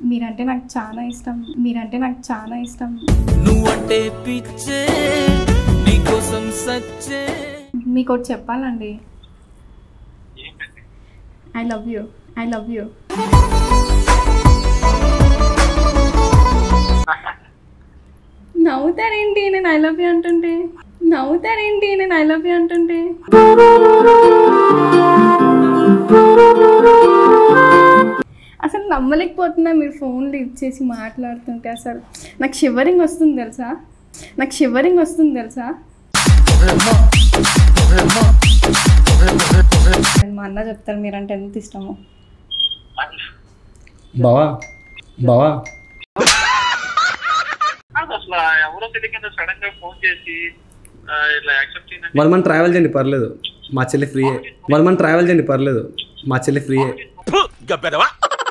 మీరంటే నాకు చాలా ఇష్టం మీరంటే నాకు చాలా ఇష్టం నువ్వంటే పిచ్చే నీకోసం సచ్చే మీకు ఒకటి చెప్పాలండి I love you I love you నవ్వుతారేంటి నేను ఐ లవ్ యూ అంటుంటే నవ్వుతారేంటి నేను ఐ లవ్ యూ అంటుంటే అసలు నమ్మలేకపోతున్నా మీరు ఫోన్ లిఫ్ట్ చేసి మాట్లాడుతుంటే అసలు నాకు షివరింగ్ వస్తుంది తెలుసా నాకు షివరింగ్ వస్తుంది తెలుసా మా అన్న చెప్తారు మీరంటే ఎంత ఇష్టమో బావా బావా కాదు అసలు ఎవరో తెలియకుండా సడన్ గా ఫోన్ చేసి ఆ, ఇట్లా యాక్సెప్ట్ చేయండి వన్ మంత్ ట్రావెల్ చేయండి పర్లేదు మా చెల్లి ఫ్రీయే వన్ మంత్ ట్రావెల్ చేయండి పర్లేదు మా చెల్లి ఫ్రీయే